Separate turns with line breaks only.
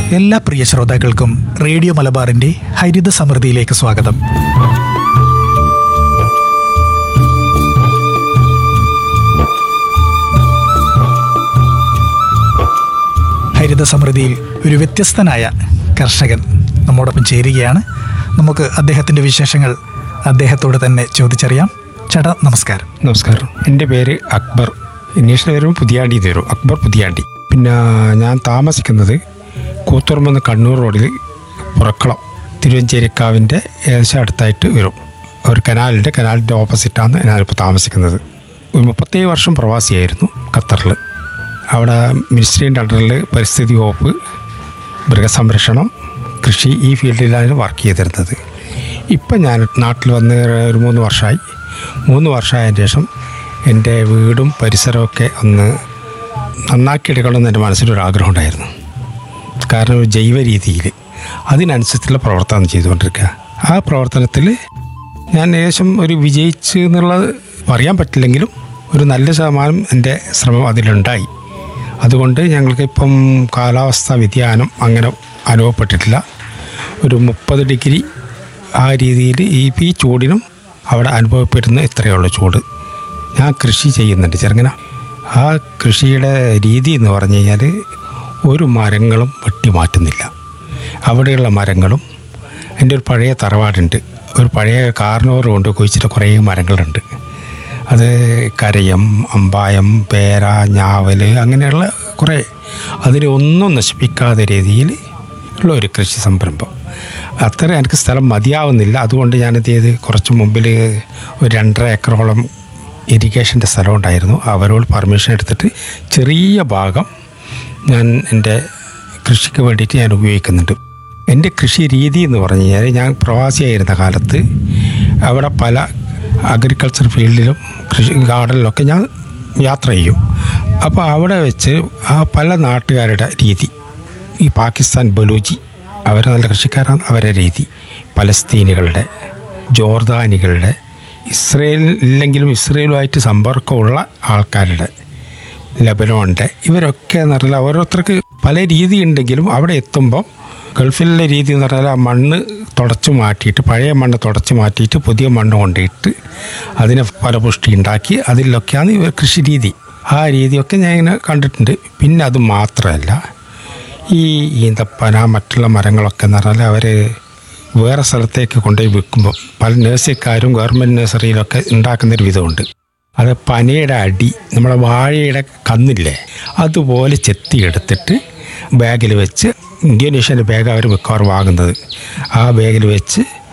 എല്ലാ പ്രിയ ശ്രോതാക്കൾക്കും റേഡിയോ മലബാറിന്റെ ഹരിത സമൃദ്ധിയിലേക്ക് സ്വാഗതം ഹരിത സമൃദ്ധിയിൽ ഒരു വ്യത്യസ്തനായ കർഷകൻ നമ്മോടൊപ്പം ചേരുകയാണ് നമുക്ക് അദ്ദേഹത്തിന്റെ വിശേഷങ്ങൾ അദ്ദേഹത്തോട് തന്നെ ചോദിച്ചറിയാം ചേട്ടാ നമസ്കാരം
നമസ്കാരം എൻ്റെ പേര് അക്ബർ ഇംഗ്ലീഷിൽ വരുമ്പോൾ പുതിയാണ്ടി എന്ന് വരും അക്ബർ പുതിയാണ്ടി പിന്നെ ഞാൻ താമസിക്കുന്നത് കൂത്തുറമ്പെന്ന് കണ്ണൂർ റോഡിൽ പുറക്കളം തിരുവഞ്ചേരിക്കാവിൻ്റെ ഏകദേശം അടുത്തായിട്ട് വരും ഒരു കനാലിൻ്റെ കനാലിൻ്റെ ഓപ്പോസിറ്റാണ് ഞാനിപ്പോൾ താമസിക്കുന്നത് ഒരു മുപ്പത്തേഴ് വർഷം പ്രവാസിയായിരുന്നു ഖത്തറിൽ അവിടെ മിനിസ്ട്രീൻ്റെ അണ്ടറിൽ പരിസ്ഥിതി വകുപ്പ് മൃഗസംരക്ഷണം കൃഷി ഈ ഫീൽഡിലാണ് വർക്ക് ചെയ്തിരുന്നത് ഇപ്പം ഞാൻ നാട്ടിൽ വന്ന് ഒരു മൂന്ന് വർഷമായി മൂന്ന് വർഷമായതിന് ശേഷം എൻ്റെ വീടും പരിസരമൊക്കെ ഒന്ന് നന്നാക്കിയെടുക്കണമെന്ന് എൻ്റെ മനസ്സിലൊരു ആഗ്രഹം ഉണ്ടായിരുന്നു കാരണം ഒരു ജൈവ രീതിയിൽ അതിനനുസരിച്ചുള്ള പ്രവർത്തനം ചെയ്തുകൊണ്ടിരിക്കുക ആ പ്രവർത്തനത്തിൽ ഞാൻ ഏകദേശം ഒരു വിജയിച്ച് എന്നുള്ളത് പറയാൻ പറ്റില്ലെങ്കിലും ഒരു നല്ല ശതമാനം എൻ്റെ ശ്രമം അതിലുണ്ടായി അതുകൊണ്ട് ഞങ്ങൾക്ക് ഇപ്പം കാലാവസ്ഥാ വ്യതിയാനം അങ്ങനെ അനുഭവപ്പെട്ടിട്ടില്ല ഒരു മുപ്പത് ഡിഗ്രി ആ രീതിയിൽ ഈ ഈ ചൂടിനും അവിടെ അനുഭവപ്പെടുന്ന ഇത്രയുള്ള ചൂട് ഞാൻ കൃഷി ചെയ്യുന്നുണ്ട് ചെറുങ്ങനെ ആ കൃഷിയുടെ രീതി എന്ന് പറഞ്ഞു കഴിഞ്ഞാൽ ഒരു മരങ്ങളും വെട്ടി മാറ്റുന്നില്ല അവിടെയുള്ള മരങ്ങളും എൻ്റെ ഒരു പഴയ തറവാടുണ്ട് ഒരു പഴയ കാർണോർ കൊണ്ട് കുഴിച്ചിട്ട് കുറേ മരങ്ങളുണ്ട് അത് കരയം അമ്പായം പേര ഞാവൽ അങ്ങനെയുള്ള കുറേ അതിനെ ഒന്നും നശിപ്പിക്കാത്ത രീതിയിൽ ഉള്ള ഒരു കൃഷി സംരംഭം അത്ര എനിക്ക് സ്ഥലം മതിയാവുന്നില്ല അതുകൊണ്ട് ഞാനെന്ത് ചെയ്ത് കുറച്ച് മുമ്പിൽ ഒരു രണ്ടര ഏക്കറോളം ഇറിഗേഷൻ്റെ സ്ഥലം ഉണ്ടായിരുന്നു അവരോട് പെർമിഷൻ എടുത്തിട്ട് ചെറിയ ഭാഗം ഞാൻ എൻ്റെ കൃഷിക്ക് വേണ്ടിയിട്ട് ഞാൻ ഉപയോഗിക്കുന്നുണ്ട് എൻ്റെ കൃഷി രീതി എന്ന് പറഞ്ഞു കഴിഞ്ഞാൽ ഞാൻ പ്രവാസിയായിരുന്ന കാലത്ത് അവിടെ പല അഗ്രികൾച്ചർ ഫീൽഡിലും കൃഷി ഗാർഡനിലൊക്കെ ഞാൻ യാത്ര ചെയ്യും അപ്പോൾ അവിടെ വെച്ച് ആ പല നാട്ടുകാരുടെ രീതി ഈ പാകിസ്ഥാൻ ബലൂജി അവർ നല്ല കൃഷിക്കാരാണ് അവരെ രീതി പലസ്തീനുകളുടെ ജോർദാനികളുടെ ഇസ്രയേൽ ഇല്ലെങ്കിലും ഇസ്രയേലുമായിട്ട് സമ്പർക്കമുള്ള ആൾക്കാരുടെ ലബനോണിൻ്റെ ഇവരൊക്കെ എന്ന് പറഞ്ഞാൽ ഓരോരുത്തർക്ക് പല രീതി ഉണ്ടെങ്കിലും അവിടെ എത്തുമ്പോൾ ഗൾഫിലെ രീതി എന്ന് പറഞ്ഞാൽ ആ മണ്ണ് തുടച്ചു മാറ്റിയിട്ട് പഴയ മണ്ണ് തുടച്ചു മാറ്റിയിട്ട് പുതിയ മണ്ണ് കൊണ്ടിട്ട് അതിനെ ഫലപുഷ്ടി ഉണ്ടാക്കി അതിലൊക്കെയാണ് ഇവർ കൃഷി രീതി ആ രീതിയൊക്കെ ഞാൻ ഇങ്ങനെ കണ്ടിട്ടുണ്ട് പിന്നെ അത് മാത്രമല്ല ഈ ഈന്തപ്പന മറ്റുള്ള മരങ്ങളൊക്കെ എന്ന് പറഞ്ഞാൽ അവർ വേറെ സ്ഥലത്തേക്ക് കൊണ്ടുപോയി വിൽക്കുമ്പോൾ പല നഴ്സറിക്കാരും ഗവൺമെൻറ് നഴ്സറിയിലൊക്കെ ഉണ്ടാക്കുന്നൊരു വിധമുണ്ട് അത് പനയുടെ അടി നമ്മുടെ വാഴയുടെ കന്നില്ലേ അതുപോലെ ചെത്തിയെടുത്തിട്ട് ബാഗിൽ വെച്ച് ഇന്തോനേഷ്യൻ്റെ ബാഗ് അവർ മിക്കവാറും വാങ്ങുന്നത് ആ ബാഗിൽ വെച്ച്